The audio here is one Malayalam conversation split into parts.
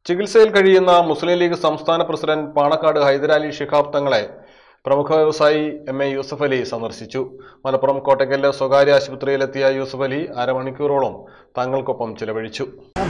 ചികിത്സയിൽ കഴിയുന്ന മുസ്ലിം ലീഗ് സംസ്ഥാന പ്രസിഡന്റ് പാണക്കാട് ഹൈദരാലി ശിഹാബ് തങ്ങളെ പ്രമുഖ വ്യവസായി എം എ യൂസഫ് അലി സന്ദർശിച്ചു മലപ്പുറം കോട്ടയ്ക്കലിലെ സ്വകാര്യ ആശുപത്രിയിലെത്തിയ യൂസഫ് അലി അരമണിക്കൂറോളം തങ്ങൾക്കൊപ്പം ചിലവഴിച്ചു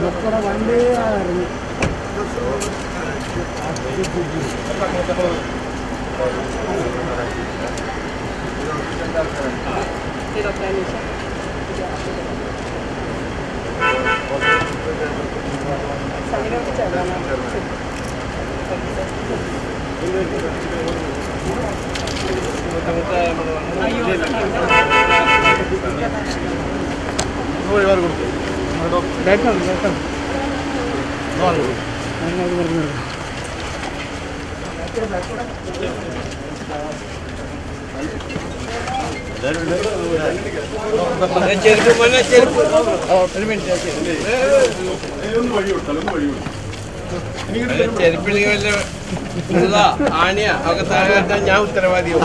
ചെരുപ്പ് മോനെ ചെരുപ്പ് ഒരു മിനിറ്റ് ചെരുപ്പിൽ വല്ല ഉള്ളതാ, ആണിയാ ഒക്കെ താഴെ വെച്ചാൽ ഞാൻ ഉത്തരവാദിയാവും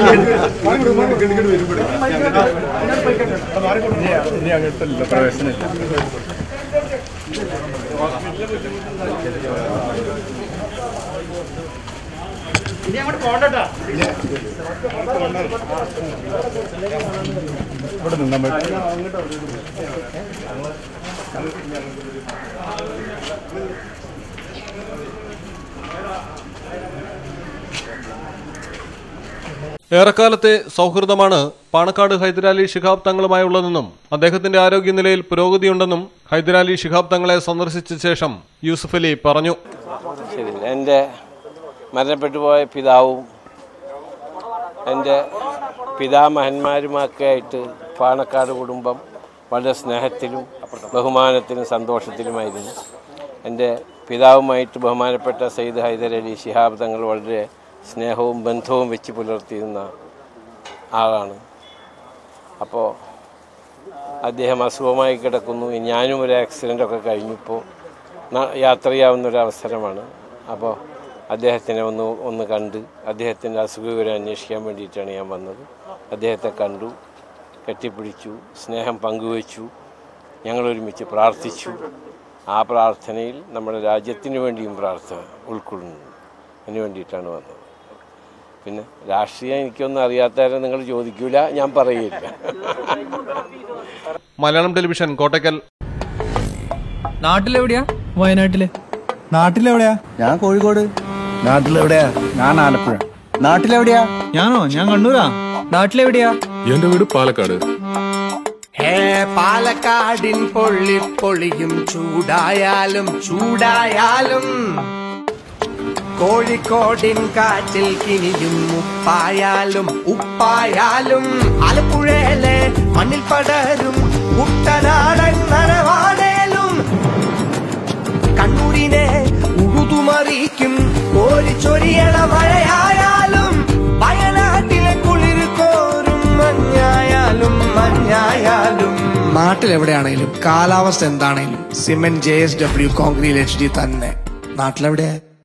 ഏറെക്കാലത്തെ സൗഹൃദമാണ് പാണക്കാട് ഹൈദരാലി ശിഹാബ് തങ്ങളുമായുള്ളതെന്നും അദ്ദേഹത്തിന്റെ ആരോഗ്യനിലയിൽ പുരോഗതിയുണ്ടെന്നും ഹൈദരാലി ശിഹാബ് തങ്ങളെ സന്ദർശിച്ച ശേഷം യൂസഫ് അലി പറഞ്ഞു ശരി എൻ്റെ മരണപ്പെട്ടു പോയ പിതാവും എൻ്റെ പിതാമഹന്മാരുമൊക്കെ ആയിട്ട് പാണക്കാട് കുടുംബം വളരെ സ്നേഹത്തിലും ബഹുമാനത്തിലും സന്തോഷത്തിലുമായിരുന്നു എൻ്റെ പിതാവുമായിട്ട് ബഹുമാനപ്പെട്ട സയ്യിദ് ഹൈദർ അലി ശിഹാബ് തങ്ങൾ വളരെ സ്നേഹവും ബന്ധവും വെച്ച് പുലർത്തിയിരുന്ന ആളാണ് അപ്പോൾ അദ്ദേഹം അസുഖമായി കിടക്കുന്നു ഞാനും ഒരു ആക്സിഡൻ്റ് ഒക്കെ കഴിഞ്ഞപ്പോൾ ന- യാത്ര ചെയ്യാവുന്ന ഒരു അവസരമാണ് അപ്പോൾ അദ്ദേഹത്തിനെ ഒന്ന് ഒന്ന് കണ്ട് അദ്ദേഹത്തിൻ്റെ അസുഖവിവരം അന്വേഷിക്കാൻ വേണ്ടിയിട്ടാണ് ഞാൻ വന്നത് അദ്ദേഹത്തെ കണ്ടു കെട്ടിപ്പിടിച്ചു സ്നേഹം പങ്കുവച്ചു ഞങ്ങൾ ഒരുമിച്ച് പ്രാർത്ഥിച്ചു ആ പ്രാർത്ഥനയിൽ നമ്മുടെ രാജ്യത്തിന് വേണ്ടിയും പ്രാർത്ഥന ഉൾക്കൊള്ളുന്നു അതിന് വേണ്ടിയിട്ടാണ് വന്നത് പിന്നെ രാഷ്ട്രീയം എനിക്കൊന്നും അറിയാത്തവരെ നിങ്ങൾ ചോദിക്കൂല ഞാൻ പറയില്ല മലയാളം ടെലിവിഷൻ കോട്ടയ്ക്കൽ നാട്ടിലെവിടെയാ വയനാട്ടില് നാട്ടിലെവിടെയാ ഞാൻ കോഴിക്കോട് നാട്ടിലെവിടെയാ ഞാൻ ആലപ്പുഴ നാട്ടിലെവിടെയാ ഞാനോ ഞാൻ കണ്ണൂരാ നാട്ടിലെവിടെയാ എന്റെ വീട് പാലക്കാട് ഹേ പാലക്കാടിൻ പൊള്ളി പൊളിയും ചൂടായാലും ചൂടായാലും കോഴിക്കോടിൻ കാറ്റിൽ കിനിയും ഉപ്പായാലും ഉപ്പായാലും ആലപ്പുഴയിലെ മണ്ണിൽ പടരും കുട്ടനാടൻ നനവാടേലും കണ്ണൂരിനെ ഉഴുതുമറിയിക്കും കോരിച്ചൊരിയണ മഴയായാലും വയനാട്ടിലെ കുളിർ കോരും മഞ്ഞായാലും മഞ്ഞായാലും നാട്ടിലെവിടെയാണേലും കാലാവസ്ഥ എന്താണേലും cement J S W concrete H D തന്നെ നാട്ടിലെവിടെയാ